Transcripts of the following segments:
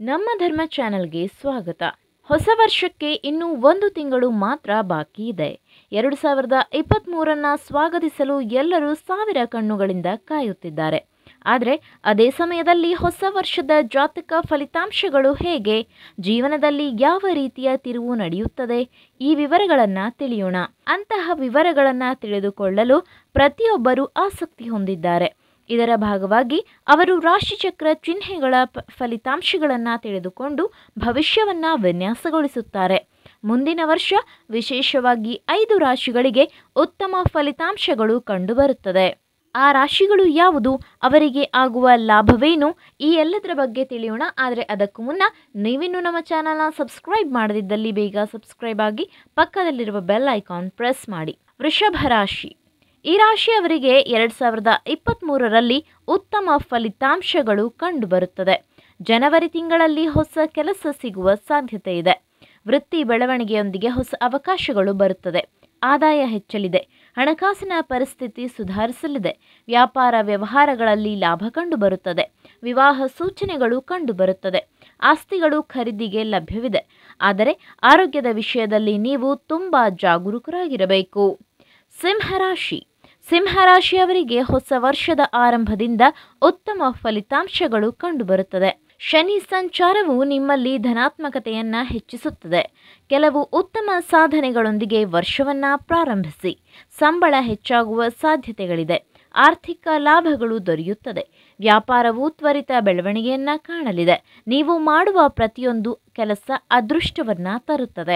ನಮ್ಮ ಧರ್ಮ ಚಾನೆಲ್ಗೆ ಸ್ವಾಗತ ಹೊಸ ವರ್ಷಕ್ಕೆ ಇನ್ನೂ ಒಂದು ತಿಂಗಳು ಮಾತ್ರ ಬಾಕಿ ಇದೆ ಎರಡು ಸಾವಿರದ ಇಪ್ಪತ್ತ್ಮೂರನ್ನು ಸ್ವಾಗತಿಸಲು ಎಲ್ಲರೂ ಸಾವಿರ ಕಣ್ಣುಗಳಿಂದ ಕಾಯುತ್ತಿದ್ದಾರೆ ಆದರೆ ಅದೇ ಸಮಯದಲ್ಲಿ ಹೊಸ ವರ್ಷದ ಜಾತಕ ಫಲಿತಾಂಶಗಳು ಹೇಗೆ ಜೀವನದಲ್ಲಿ ಯಾವ ರೀತಿಯ ತಿರುವು ನಡೆಯುತ್ತದೆ ಈ ವಿವರಗಳನ್ನು ತಿಳಿಯೋಣ ಅಂತಹ ವಿವರಗಳನ್ನು ತಿಳಿದುಕೊಳ್ಳಲು ಪ್ರತಿಯೊಬ್ಬರೂ ಆಸಕ್ತಿ ಹೊಂದಿದ್ದಾರೆ ಇದರ ಭಾಗವಾಗಿ ಅವರು ರಾಶಿಚಕ್ರ ಚಿಹ್ನೆಗಳ ಪ- ಫಲಿತಾಂಶಗಳನ್ನು ತಿಳಿದುಕೊಂಡು ಭವಿಷ್ಯವನ್ನು ವಿನ್ಯಾಸಗೊಳಿಸುತ್ತಾರೆ ಮುಂದಿನ ವರ್ಷ ವಿಶೇಷವಾಗಿ ಐದು ರಾಶಿಗಳಿಗೆ ಉತ್ತಮ ಫಲಿತಾಂಶಗಳು ಕಂಡುಬರುತ್ತದೆ ಆ ರಾಶಿಗಳು ಯಾವುದು ಅವರಿಗೆ ಆಗುವ ಲಾಭವೇನು ಈ ಎಲ್ಲದರ ಬಗ್ಗೆ ತಿಳಿಯೋಣ ಆದರೆ ಅದಕ್ಕೂ ಮುನ್ನ ನೀವಿನ್ನೂ ನಮ್ಮ ಚಾನಲ್ನ ಸಬ್ಸ್ಕ್ರೈಬ್ ಮಾಡದಿದ್ದಲ್ಲಿ ಬೇಗ ಸಬ್ಸ್ಕ್ರೈಬ್ ಆಗಿ ಪಕ್ಕದಲ್ಲಿರುವ ಬೆಲ್ ಐಕಾನ್ ಪ್ರೆಸ್ ಮಾಡಿ ವೃಷಭ ರಾಶಿ ಈ ರಾಶಿಯವರಿಗೆ ಎರಡು ಸಾವಿರದ ಇಪ್ಪತ್ತ್ಮೂರರಲ್ಲಿ ಉತ್ತಮ ಫಲಿತಾಂಶಗಳು ಕಂಡುಬರುತ್ತದೆ ಜನವರಿ ತಿಂಗಳಲ್ಲಿ ಹೊಸ ಕೆಲಸ ಸಿಗುವ ಸಾಧ್ಯತೆ ಇದೆ ವೃತ್ತಿ ಬೆಳವಣಿಗೆಯೊಂದಿಗೆ ಹೊಸ ಅವಕಾಶಗಳು ಬರುತ್ತದೆ ಆದಾಯ ಹೆಚ್ಚಲಿದೆ ಹಣಕಾಸಿನ ಪರಿಸ್ಥಿತಿ ಸುಧಾರಿಸಲಿದೆ ವ್ಯಾಪಾರ ವ್ಯವಹಾರಗಳಲ್ಲಿ ಲಾಭ ಕಂಡುಬರುತ್ತದೆ ವಿವಾಹ ಸೂಚನೆಗಳು ಕಂಡುಬರುತ್ತದೆ ಆಸ್ತಿಗಳು ಖರೀದಿಗೆ ಲಭ್ಯವಿದೆ ಆದರೆ ಆರೋಗ್ಯದ ವಿಷಯದಲ್ಲಿ ನೀವು ತುಂಬ ಜಾಗರೂಕರಾಗಿರಬೇಕು ಸಿಂಹರಾಶಿ ಸಿಂಹರಾಶಿಯವರಿಗೆ ಹೊಸ ವರ್ಷದ ಆರಂಭದಿಂದ ಉತ್ತಮ ಫಲಿತಾಂಶಗಳು ಕಂಡುಬರುತ್ತದೆ ಶನಿ ಸಂಚಾರವು ನಿಮ್ಮಲ್ಲಿ ಧನಾತ್ಮಕತೆಯನ್ನ ಹೆಚ್ಚಿಸುತ್ತದೆ ಕೆಲವು ಉತ್ತಮ ಸಾಧನೆಗಳೊಂದಿಗೆ ವರ್ಷವನ್ನ ಪ್ರಾರಂಭಿಸಿ ಸಂಬಳ ಹೆಚ್ಚಾಗುವ ಸಾಧ್ಯತೆಗಳಿದೆ ಆರ್ಥಿಕ ಲಾಭಗಳು ದೊರೆಯುತ್ತದೆ ವ್ಯಾಪಾರವು ತ್ವರಿತ ಬೆಳವಣಿಗೆಯನ್ನ ಕಾಣಲಿದೆ ನೀವು ಮಾಡುವ ಪ್ರತಿಯೊಂದು ಕೆಲಸ ಅದೃಷ್ಟವನ್ನ ತರುತ್ತದೆ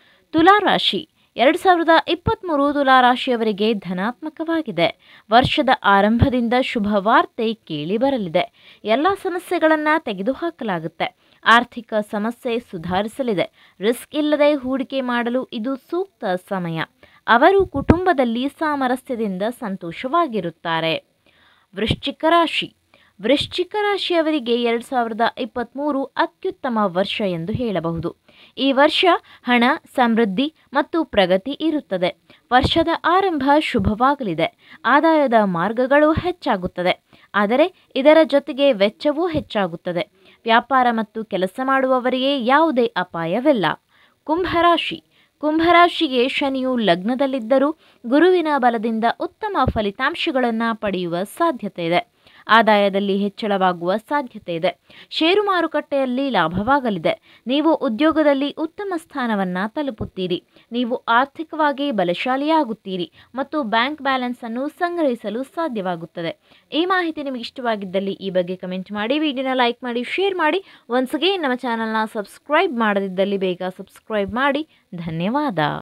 ತುಲಾರಾಶಿ ಎರಡು ಸಾವಿರದ ಇಪ್ಪತ್ತ್ಮೂರು ತುಲಾರಾಶಿಯವರಿಗೆ ಧನಾತ್ಮಕವಾಗಿದೆ ವರ್ಷದ ಆರಂಭದಿಂದ ಶುಭ ವಾರ್ತೆ ಕೇಳಿ ಬರಲಿದೆ ಎಲ್ಲ ಸಮಸ್ಯೆಗಳನ್ನು ತೆಗೆದುಹಾಕಲಾಗುತ್ತೆ ಆರ್ಥಿಕ ಸಮಸ್ಯೆ ಸುಧಾರಿಸಲಿದೆ ರಿಸ್ಕ್ ಇಲ್ಲದೆ ಹೂಡಿಕೆ ಮಾಡಲು ಇದು ಸೂಕ್ತ ಸಮಯ ಅವರು ಕುಟುಂಬದಲ್ಲಿ ಸಾಮರಸ್ಯದಿಂದ ಸಂತೋಷವಾಗಿರುತ್ತಾರೆ ವೃಶ್ಚಿಕ ರಾಶಿ ವೃಶ್ಚಿಕ ರಾಶಿಯವರಿಗೆ ಎರಡು ಸಾವಿರದ ಇಪ್ಪತ್ತ್ಮೂರು ಅತ್ಯುತ್ತಮ ವರ್ಷ ಎಂದು ಹೇಳಬಹುದು ಈ ವರ್ಷ ಹಣ ಸಮೃದ್ಧಿ ಮತ್ತು ಪ್ರಗತಿ ಇರುತ್ತದೆ ವರ್ಷದ ಆರಂಭ ಶುಭವಾಗಲಿದೆ ಆದಾಯದ ಮಾರ್ಗಗಳು ಹೆಚ್ಚಾಗುತ್ತದೆ ಆದರೆ ಇದರ ಜೊತೆಗೆ ವೆಚ್ಚವೂ ಹೆಚ್ಚಾಗುತ್ತದೆ ವ್ಯಾಪಾರ ಮತ್ತು ಕೆಲಸ ಮಾಡುವವರಿಗೆ ಯಾವುದೇ ಅಪಾಯವಿಲ್ಲ ಕುಂಭರಾಶಿ ಕುಂಭರಾಶಿಗೆ ಶನಿಯು ಲಗ್ನದಲ್ಲಿದ್ದರೂ ಗುರುವಿನ ಬಲದಿಂದ ಉತ್ತಮ ಫಲಿತಾಂಶಗಳನ್ನು ಪಡೆಯುವ ಸಾಧ್ಯತೆ ಇದೆ ಆದಾಯದಲ್ಲಿ ಹೆಚ್ಚಳವಾಗುವ ಸಾಧ್ಯತೆ ಇದೆ ಷೇರು ಮಾರುಕಟ್ಟೆಯಲ್ಲಿ ಲಾಭವಾಗಲಿದೆ ನೀವು ಉದ್ಯೋಗದಲ್ಲಿ ಉತ್ತಮ ಸ್ಥಾನವನ್ನು ತಲುಪುತ್ತೀರಿ ನೀವು ಆರ್ಥಿಕವಾಗಿ ಬಲಶಾಲಿಯಾಗುತ್ತೀರಿ ಮತ್ತು ಬ್ಯಾಂಕ್ ಬ್ಯಾಲೆನ್ಸ್ ಅನ್ನು ಸಂಗ್ರಹಿಸಲು ಸಾಧ್ಯವಾಗುತ್ತದೆ ಈ ಮಾಹಿತಿ ನಿಮಗೆ ಇಷ್ಟವಾಗಿದ್ದಲ್ಲಿ ಈ ಬಗ್ಗೆ ಕಮೆಂಟ್ ಮಾಡಿ ವಿಡಿಯೋನ ಲೈಕ್ ಮಾಡಿ ಶೇರ್ ಮಾಡಿ ಒನ್ಸ್ ಅಗೇನ್ ನಮ್ಮ ಚಾನಲ್ನ ಸಬ್ಸ್ಕ್ರೈಬ್ ಮಾಡದಿದ್ದಲ್ಲಿ ಬೇಗ ಸಬ್ಸ್ಕ್ರೈಬ್ ಮಾಡಿ ಧನ್ಯವಾದ